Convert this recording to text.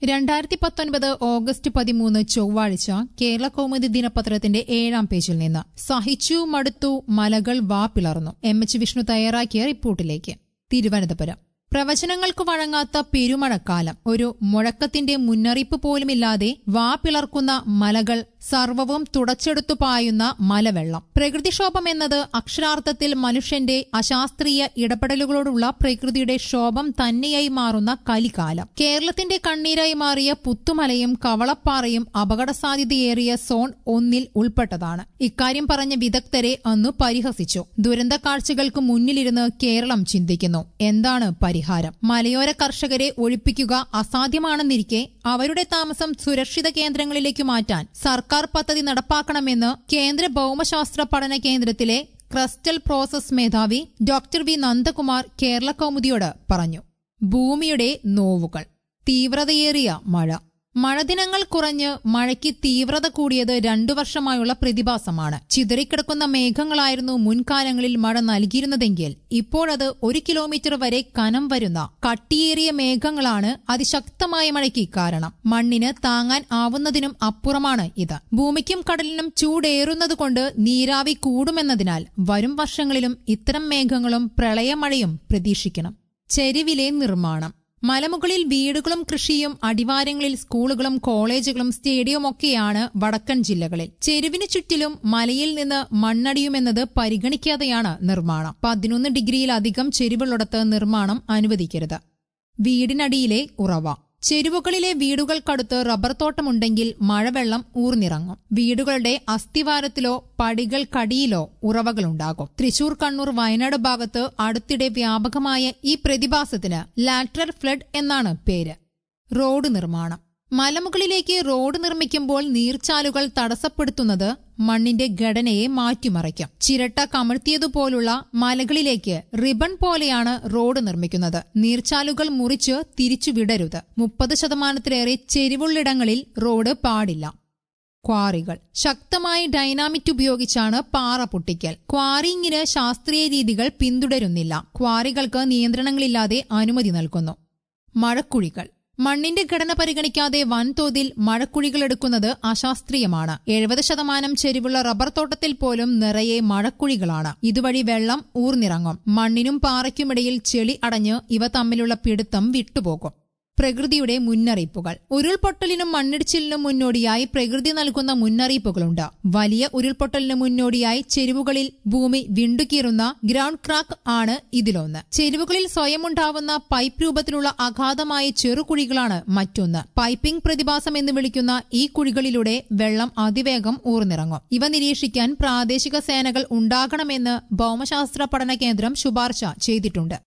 രണ്ടായിരത്തി പത്തൊൻപത് ഓഗസ്റ്റ് പതിമൂന്ന് ചൊവ്വാഴ്ച കേരള കൗമുദി ദിനപത്രത്തിന്റെ ഏഴാം പേജിൽ നിന്ന് സഹിച്ചു മടുത്തു മലകൾ വാ പിളർന്നു എം എച്ച് വിഷ്ണു തയ്യാറാക്കിയ റിപ്പോർട്ടിലേക്ക് തിരുവനന്തപുരം പ്രവചനങ്ങൾക്ക് വഴങ്ങാത്ത പെരുമഴക്കാലം ഒരു മുഴക്കത്തിന്റെ മുന്നറിയിപ്പ് പോലുമില്ലാതെ വാ പിളർക്കുന്ന മലകൾ സർവവും തുടച്ചെടുത്തു പായുന്ന മലവെള്ളം പ്രകൃതിക്ഷോഭം എന്നത് അക്ഷരാർത്ഥത്തിൽ മനുഷ്യന്റെ അശാസ്ത്രീയ ഇടപെടലുകളോടുള്ള പ്രകൃതിയുടെ ക്ഷോഭം തന്നെയായി മാറുന്ന കലികാലം കേരളത്തിന്റെ കണ്ണീരായി മാറിയ പുത്തുമലയും കവളപ്പാറയും അപകട സാധ്യതയേറിയ സോൺ ഒന്നിൽ ഉൾപ്പെട്ടതാണ് ഇക്കാര്യം പറഞ്ഞ വിദഗ്ധരെ അന്ന് പരിഹസിച്ചു ദുരന്ത കാഴ്ചകൾക്ക് മുന്നിലിരുന്ന് കേരളം ചിന്തിക്കുന്നു എന്താണ് പരിഹാരം മലയോര കർഷകരെ ഒഴിപ്പിക്കുക അസാധ്യമാണെന്നിരിക്കെ അവരുടെ താമസം സുരക്ഷിത കേന്ദ്രങ്ങളിലേക്ക് മാറ്റാൻ സർക്കാർ പദ്ധതി നടപ്പാക്കണമെന്ന് കേന്ദ്ര ഭൌമശാസ്ത്ര പഠന കേന്ദ്രത്തിലെ ക്രസ്റ്റൽ പ്രോസസ് മേധാവി ഡോക്ടർ വി നന്ദകുമാർ കേരള കൗമുദിയോട് പറഞ്ഞു ഭൂമിയുടെ നോവുകൾ തീവ്രതയേറിയ മഴ മഴദിനങ്ങൾ കുറഞ്ഞ് മഴയ്ക്ക് തീവ്രത കൂടിയത് രണ്ടു വർഷമായുള്ള പ്രതിഭാസമാണ് ചിതറിക്കിടക്കുന്ന മേഘങ്ങളായിരുന്നു മുൻകാലങ്ങളിൽ മഴ നൽകിയിരുന്നതെങ്കിൽ ഇപ്പോഴത് ഒരു കിലോമീറ്റർ വരെ കനം വരുന്ന കട്ടിയേറിയ മേഘങ്ങളാണ് അതിശക്തമായ മഴയ്ക്ക് കാരണം മണ്ണിന് താങ്ങാൻ ആവുന്നതിനും അപ്പുറമാണ് ഇത് ഭൂമിക്കും കടലിനും ചൂടേറുന്നതുകൊണ്ട് നീരാവി കൂടുമെന്നതിനാൽ വരും വർഷങ്ങളിലും ഇത്തരം മേഘങ്ങളും പ്രളയമഴയും പ്രതീക്ഷിക്കണം ചെരുവിലെ നിർമ്മാണം മലമുകളിൽ വീടുകളും കൃഷിയും അടിവാരങ്ങളിൽ സ്കൂളുകളും കോളേജുകളും സ്റ്റേഡിയവുമൊക്കെയാണ് വടക്കൻ ജില്ലകളിൽ ചെരുവിന് ചുറ്റിലും മലയിൽ നിന്ന് മണ്ണടിയുമെന്നത് പരിഗണിക്കാതെയാണ് നിർമ്മാണം പതിനൊന്ന് ഡിഗ്രിയിലധികം ചെരുവുള്ളിടത്ത് നിർമ്മാണം അനുവദിക്കരുത് വീടിനടിയിലെ ഉറവ ചെരുവുകളിലെ വീടുകൾക്കടുത്ത് റബ്ബർ തോട്ടമുണ്ടെങ്കിൽ മഴവെള്ളം ഊർന്നിറങ്ങും വീടുകളുടെ അസ്ഥിവാരത്തിലോ പടികൾക്കടിയിലോ ഉറവകളുണ്ടാകും തൃശൂർ കണ്ണൂർ വയനാട് ഭാഗത്ത് അടുത്തിടെ വ്യാപകമായ ഈ പ്രതിഭാസത്തിന് ലാറ്ററൽ ഫ്ലഡ് എന്നാണ് പേര് റോഡ് നിർമ്മാണം മലമുകളിലേക്ക് റോഡ് നിർമ്മിക്കുമ്പോൾ നീർച്ചാലുകൾ തടസ്സപ്പെടുത്തുന്നത് മണ്ണിന്റെ ഘടനയെ മാറ്റിമറിക്കും ചിരട്ട കമഴ്ത്തിയതുപോലുള്ള മലകളിലേക്ക് റിബൺ പോലെയാണ് റോഡ് നിർമ്മിക്കുന്നത് നീർച്ചാലുകൾ മുറിച്ച് തിരിച്ചു വിടരുത് മുപ്പത് ശതമാനത്തിലേറെ ചെരിവുള്ളിടങ്ങളിൽ റോഡ് പാടില്ല ക്വാറികൾ ശക്തമായ ഡൈനാമിറ്റ് ഉപയോഗിച്ചാണ് പാറ പൊട്ടിക്കൽ ക്വാറിങ്ങിന് ശാസ്ത്രീയ രീതികൾ പിന്തുടരുന്നില്ല ക്വാറികൾക്ക് നിയന്ത്രണങ്ങളില്ലാതെ അനുമതി നൽകുന്നു മഴക്കുഴികൾ മണ്ണിന്റെ ഘടന പരിഗണിക്കാതെ വൻതോതിൽ മഴക്കുഴികൾ എടുക്കുന്നത് അശാസ്ത്രീയമാണ് എഴുപത് ശതമാനം ചെരിവുള്ള റബ്ബർ തോട്ടത്തിൽ പോലും നിറയെ മഴക്കുഴികളാണ് ഇതുവഴി വെള്ളം ഊർന്നിറങ്ങും മണ്ണിനും പാറയ്ക്കുമിടയിൽ ചെളി അടഞ്ഞ് ഇവ തമ്മിലുള്ള പിടുത്തം വിട്ടുപോകും പ്രകൃതിയുടെ മുന്നറിയിപ്പുകൾ ഉരുൾപൊട്ടലിനും മണ്ണിടിച്ചിലിനും മുന്നോടിയായി പ്രകൃതി നൽകുന്ന മുന്നറിയിപ്പുകളുണ്ട് വലിയ ഉരുൾപൊട്ടലിന് മുന്നോടിയായി ചെരുവുകളിൽ ഭൂമി വിണ്ടുകീറുന്ന ഗ്രൗണ്ട് ക്രാക്ക് ആണ് ഇതിലൊന്ന് ചെരുവുകളിൽ സ്വയമുണ്ടാവുന്ന പൈപ്പ് രൂപത്തിലുള്ള അഗാധമായ ചെറുകുഴികളാണ് മറ്റൊന്ന് പൈപ്പിംഗ് പ്രതിഭാസം എന്ന് വിളിക്കുന്ന ഈ കുഴികളിലൂടെ വെള്ളം അതിവേഗം ഊർന്നിറങ്ങും ഇവ നിരീക്ഷിക്കാൻ പ്രാദേശിക സേനകൾ ഉണ്ടാകണമെന്ന് ഭൌമശാസ്ത്ര പഠന കേന്ദ്രം ശുപാർശ ചെയ്തിട്ടുണ്ട്